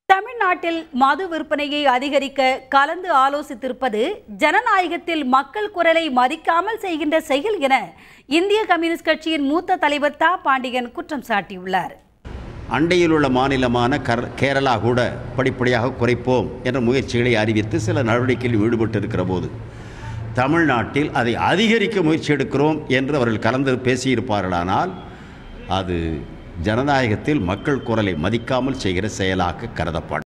தமிழ்நாட்டில் மது விற்பனையை அதிகரிக்க கலந்து ஆலோசித்திருப்பது ஜனநாயகத்தில் மக்கள் குரலை மதிக்காமல் செய்கின்ற செயல் என இந்திய கம்யூனிஸ்ட் கட்சியின் மூத்த தலைவர் தா பாண்டியன் குற்றம் சாட்டியுள்ளார் அண்டையில் உள்ள மாநிலமான கர் கேரளா கூட படிப்படியாக குறைப்போம் என்ற முயற்சிகளை அறிவித்து சில நடவடிக்கைகளில் ஈடுபட்டு இருக்கிற போது தமிழ்நாட்டில் அதை அதிகரிக்க முயற்சி எடுக்கிறோம் என்று அவர்கள் கலந்து பேசியிருப்பார்களானால் அது ஜனநாயகத்தில் மக்கள் குரலை மதிக்காமல் செய்கிற செயலாக கருதப்படும்